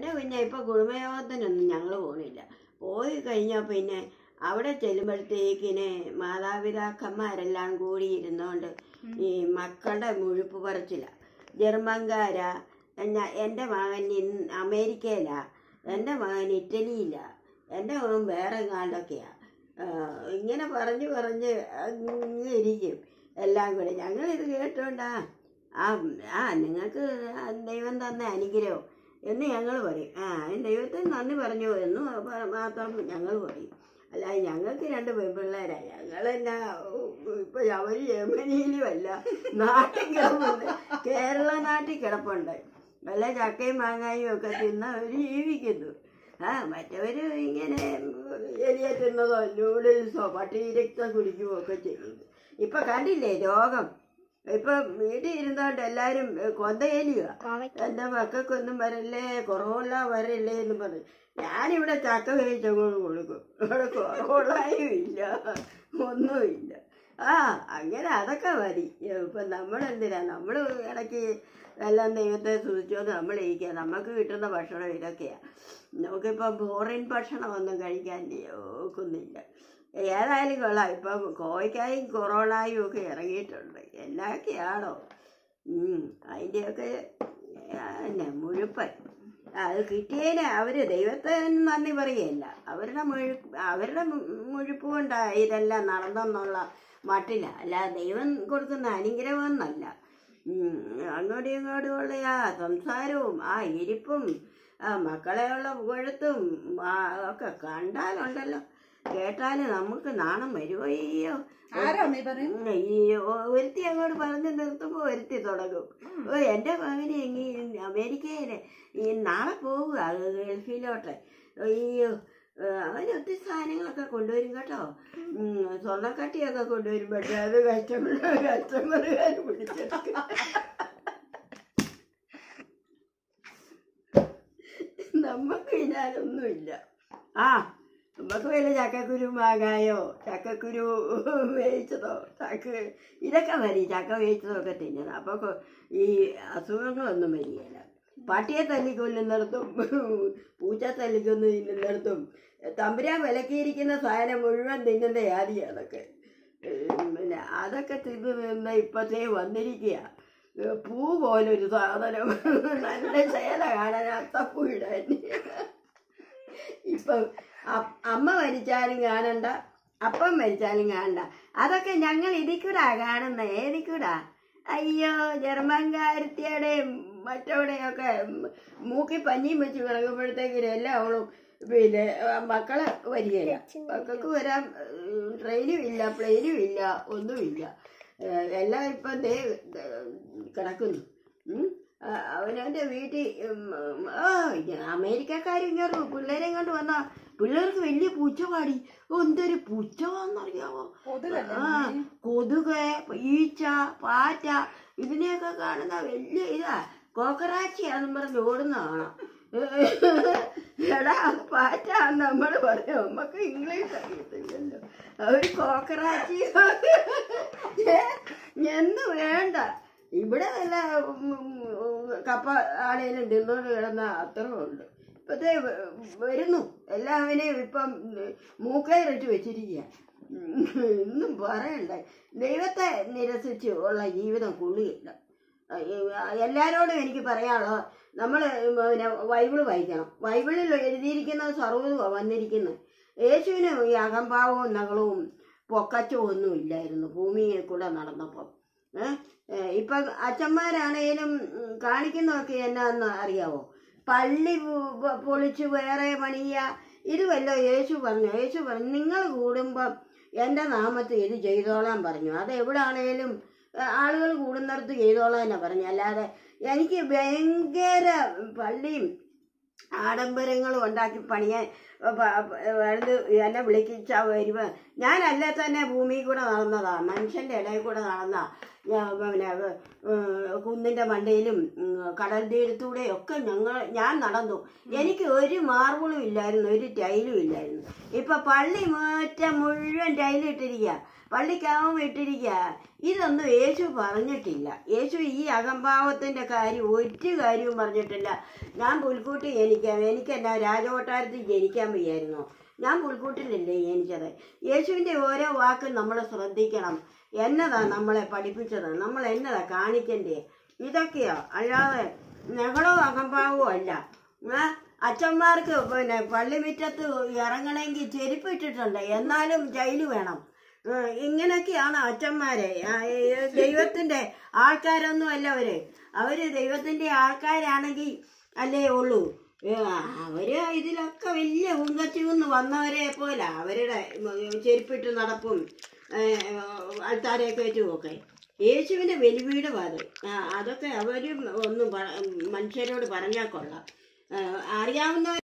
എൻ്റെ പിന്നെ ഇപ്പൊ കുടുംബയോഗത്തിനൊന്നും ഞങ്ങൾ പോണില്ല പോയി കഴിഞ്ഞാൽ പിന്നെ അവിടെ ചെല്ലുമ്പോഴത്തേക്കിന് മാതാപിതാക്കന്മാരെല്ലാം കൂടി ഇരുന്നോണ്ട് ഈ മക്കളുടെ മുഴുപ്പ് പറച്ചില്ല ജർമ്മൻകാര എന്നാ എൻ്റെ മകൻ ഇൻ- അമേരിക്കയിലാ എൻ്റെ മകൻ ഇറ്റലിയിലാ എൻ്റെ മകൻ വേറെ കാണ്ടൊക്കെയാ ഇങ്ങനെ പറഞ്ഞു പറഞ്ഞ് അങ്ങ് ഇരിക്കും എല്ലാം കൂടെ ഞങ്ങളിത് കേട്ടോണ്ടാ ആ ആ നിങ്ങൾക്ക് ദൈവം തന്ന അനുഗ്രഹം എന്ന് ഞങ്ങൾ പറയും ആ അതിന് ദൈവത്തിന് നന്ദി പറഞ്ഞു എന്ന് പ- മാത്രം ഞങ്ങൾ പറയും അല്ല ഞങ്ങൾക്ക് രണ്ട് പെൺപിള്ളേരാ ഞങ്ങളെന്നാ ഇപ്പൊ അവര് ജർമ്മനിയിലും അല്ല നാട്ടിൽ കിടപ്പുണ്ട് കേരള നാട്ടിൽ കിടപ്പുണ്ട് വല്ല ചക്കയും മാങ്ങായും ഒക്കെ തിന്ന് അവർ ജീവിക്കുന്നു ആ മറ്റവര് ഇങ്ങനെ എലിയ തിന്നതോ നൂഡിൽസോ പട്ടിരക്തം കുടിക്കുകയോ ഒക്കെ ചെയ്യുന്നു ഇപ്പൊ കണ്ടില്ലേ രോഗം ഇപ്പൊ വീട്ടിൽ ഇരുന്നോണ്ട് എല്ലാരും കൊന്തയേലിയുക എന്റെ മക്കൾക്കൊന്നും വരല്ലേ കൊറോണ വരല്ലേ എന്ന് പറഞ്ഞു ഞാനിവിടെ ചക്ക വേവിച്ചങ്ങോട്ട് കൊടുക്കും ഇവിടെ കൊറോണയും ഇല്ല ഒന്നുമില്ല ആ അങ്ങനെ അതൊക്കെ മതി ഇപ്പൊ നമ്മളെന്തിനാ നമ്മൾ ഇടയ്ക്ക് എല്ലാം ദൈവത്തെ സൂചിച്ചോന്ന് നമ്മൾ ഇരിക്കുക നമുക്ക് കിട്ടുന്ന ഭക്ഷണം ഇതൊക്കെയാ നമുക്കിപ്പം ഫോറിൻ ഭക്ഷണമൊന്നും കഴിക്കാൻ ഒക്കുന്നില്ല ഏതായാലും കൊള്ളാം ഇപ്പം കോവയ്ക്കായും കൊറോണയും ഒക്കെ ഇറങ്ങിയിട്ടുണ്ട് എന്നൊക്കെയാണോ ഉം, അതിൻ്റെയൊക്കെ പിന്നെ മുഴുപ്പൻ അത് കിട്ടിയതിന് അവര് ദൈവത്തിന് നന്ദി പറയുകയല്ല അവരുടെ മുഴു അവരുടെ മു- മുഴുപ്പ് കൊണ്ടാ ഇതെല്ലാം നടന്നെന്നുള്ള മട്ടില്ല അല്ല ദൈവം കൊടുക്കുന്ന അനുഗ്രഹം എന്നല്ല ഉം, അങ്ങോട്ടും ഇങ്ങോട്ടും ഉള്ള ആ സംസാരവും ആ ഇരിപ്പും ആ മക്കളെയുള്ള പുകഴ്ത്തും ആ ഒക്കെ കണ്ടാലുണ്ടല്ലോ കേട്ടാല് നമുക്ക് നാണം വരുമോ അയ്യോ ആരാ അമ്മീ പറയും ഉം, ഈ ഒ- ഒരുത്തി അങ്ങോട്ട് പറഞ്ഞു നിർത്തുമ്പോ ഒരുത്തി തുടങ്ങും ഓ എന്റെ മകന് ഇനി അമേരിക്കയില് ഈ നാളെ പോവുക ഗൾഫിലോട്ട് അയ്യോ ഏ, അവന് ഒത്തിരി സാധനങ്ങളൊക്കെ കൊണ്ടുവരും കേട്ടോ ഉം, സ്വർണ്ണക്കട്ടിയൊക്കെ കൊണ്ടുവരും പക്ഷെ അത് കസ്റ്റമർ കസ്റ്റമറുകാർ പിടിച്ചെടുക്കും നമുക്ക് ഇതിനാലൊന്നുമില്ല ആ നമുക്ക് വല്ല ചക്കക്കുരു മാങ്ങായോ ചക്കക്കുരു വേവിച്ചതോ ചക്ക ഇതൊക്കെ മതി ചക്ക വേവിച്ചതൊക്കെ തിന്നുന്നത് അപ്പൊ കൊ- ഈ അസുഖങ്ങളൊന്നും വരികയില്ല പട്ടിയെ തല്ലിക്കൊല്ലുന്നിടത്തും പൂച്ച തല്ലിക്കൊന്ന് തിന്നുന്നിടത്തും തമ്പുരാൻ വിലക്കിയിരിക്കുന്ന സാധനം മുഴുവൻ തിന്നുന്ന ജാതി അതൊക്കെ ഉം, പിന്നെ അതൊക്കെ തിന്ന് നിന്ന് ഇപ്പത്തേ വന്നിരിക്കുക പൂ പോലൊരു സാധനം നല്ല ചേല കാണാൻ അത്തപ്പൂ ഇടാൻ ഇപ്പൊ അ- അമ്മ മരിച്ചാലും കാണണ്ട അപ്പം മരിച്ചാലും കാണണ്ട അതൊക്കെ ഞങ്ങൾ ഇതിൽ കൂടാ കാണുന്ന ഏതിൽ കൂടാ അയ്യോ ജർമ്മൻകാരത്തിയുടെയും മറ്റവിടെയൊക്കെ മൂക്കി പഞ്ഞിയും വെച്ച് കിടക്കുമ്പോഴത്തേക്കിനും എല്ലാം അവളും പിന്നെ ആ, മക്കളെ വരികയില്ല മക്കൾക്ക് വരാൻ ഉം, ട്രെയിനും ഇല്ല പ്ലെയിനും ഇല്ല ഒന്നുമില്ല ഏഹ്, എല്ലാം ഇപ്പം ദേ ദേ, കിടക്കുന്നു ഉം. ആ, അവനവന്റെ വീട്ടിൽ ഉം, ഉം, ആ അമേരിക്കക്കാരും ഇങ്ങോട്ട് പിള്ളേരെ കൊണ്ട് വന്ന പിള്ളേർക്ക് വലിയ പൂച്ചപാടി ഓ, എന്തൊരു പൂച്ചവാന്നറിയാവോ കൊതുകല്ലേ ആ കൊതുക് ഈച്ച പാറ്റ ഇതിനെയൊക്കെ കാണുന്ന വലിയ ഇതാ കോക്കറാച്ചിയാന്നും പറഞ്ഞ് ഓടുന്ന കാണാം എടാ പാറ്റ നമ്മൾ പറയും നമുക്ക് ഇംഗ്ലീഷ് അറിയത്തില്ലല്ലോ അവര് കോക്കറാച്ചി എന്ന് വേണ്ട ഇവിടെ വല്ല ഉം, ഉം, കപ്പ ആണേലും തിന്നോണ്ട് കിടന്ന അത്രയുണ്ട് ഇപ്പത്തെ വരുന്നു എല്ലാവരെയും ഇപ്പം മൂക്കയിറിട്ട് വെച്ചിരിക്കുക ഒന്നും പറയണ്ട ദൈവത്തെ നിരസിച്ച് ഉള്ള ജീവിതം കൊള്ളുകയില്ല എല്ലാരോടും എനിക്ക് പറയാനുള്ളത് നമ്മൾ പിന്നെ ബൈബിള് വായിക്കണം ബൈബിളിൽ എഴുതിയിരിക്കുന്നത് സർവ്വതുമാണ് വന്നിരിക്കുന്നത് യേശുവിന് ഈ അകംഭാവവും നകളവും പൊക്കച്ചവും ഒന്നും ഇല്ലായിരുന്നു ഭൂമിയിൽ കൂടെ നടന്നപ്പം ഏഹ് ഇപ്പൊ അച്ഛന്മാരാണേലും ഉം, കാണിക്കുന്നതൊക്കെ എന്നാന്ന് അറിയാവോ പള്ളി പു- പ- പൊളിച്ച് വേറെ പണിയ ഇത് വല്ലോ യേശു പറഞ്ഞു യേശു പറഞ്ഞു നിങ്ങൾ കൂടുമ്പം എൻ്റെ നാമത്തിൽ ഇത് ചെയ്തോളാൻ പറഞ്ഞു അത് എവിടാണേലും ആളുകൾ കൂടുന്നിടത്ത് ചെയ്തോളാൻ എന്നാ പറഞ്ഞു അല്ലാതെ എനിക്ക് ഭയങ്കര പള്ളിയും ആഡംബരങ്ങളും ഉണ്ടാക്കി പണിയാൻ ഇത് എന്നെ വിളിച്ചാ വരുമ്പോ ഞാനല്ലേ തന്നെ ഭൂമിയിൽ കൂടെ നടന്നതാ മനുഷ്യന്റെ ഇടയിൽ കൂടെ നടന്ന പിന്നെ ഏഹ്, കുന്നിന്റെ മണ്ടയിലും ഉം, കടൽ തീരത്തൂടെ ഒക്കെ ഞങ്ങൾ ഞാൻ നടന്നു എനിക്ക് ഒരു മാർബിളും ഇല്ലായിരുന്നു ഒരു ടൈലും ഇല്ലായിരുന്നു ഇപ്പൊ പള്ളി മുറ്റം മുഴുവൻ ടൈലും ഇട്ടിരിക്കുക പള്ളിക്കാവും ഇട്ടിരിക്കുക ഇതൊന്നും യേശു പറഞ്ഞിട്ടില്ല യേശു ഈ അകംഭാവത്തിന്റെ കാര്യം ഒരു കാര്യവും പറഞ്ഞിട്ടില്ല ഞാൻ പുൽക്കൂട്ടി ജനിക്കാം എനിക്ക് എന്നാ രാജകൊട്ടാരത്തിൽ ജനിക്കാൻ വയ്യായിരുന്നോ ഞാൻ പുൽക്കൂട്ടിലല്ലേ ജനിച്ചത് യേശുവിന്റെ ഓരോ വാക്കും നമ്മൾ ശ്രദ്ധിക്കണം എന്നതാ നമ്മളെ പഠിപ്പിച്ചത് നമ്മൾ എന്നതാ കാണിക്കണ്ടേ ഇതൊക്കെയോ അല്ലാതെ ഞങ്ങളോ അകംഭാവോ അല്ല ഏ? അച്ഛന്മാർക്ക് പിന്നെ പള്ളിമുറ്റത്ത് ഇറങ്ങണമെങ്കിൽ ചെരുപ്പ് ഇട്ടിട്ടുണ്ട് എന്നാലും ജയില് വേണം ഏ, ഇങ്ങനെയൊക്കെയാണ് അച്ഛന്മാരെ ആ, ഈ ദൈവത്തിന്റെ ആൾക്കാരൊന്നും അല്ല അവര് അവര് ദൈവത്തിന്റെ ആൾക്കാരാണെങ്കിൽ അല്ലേ ഉള്ളൂ ഏ, അവര് ഇതിലൊക്കെ വലിയ ഉങ്കച്ചിന്ന് വന്നവരെ പോലെ അവരുടെ ഉം, ചെരുപ്പിട്ട് നടപ്പും ആൾക്കാരെയൊക്കെ വെച്ചുമൊക്കെ യേശുവിന്റെ വെലുവീടും അത് ആ, അതൊക്കെ അവരും ഒന്നും പ- മനുഷ്യരോട് പറഞ്ഞാൽ കൊള്ളാം ആ, അറിയാവുന്ന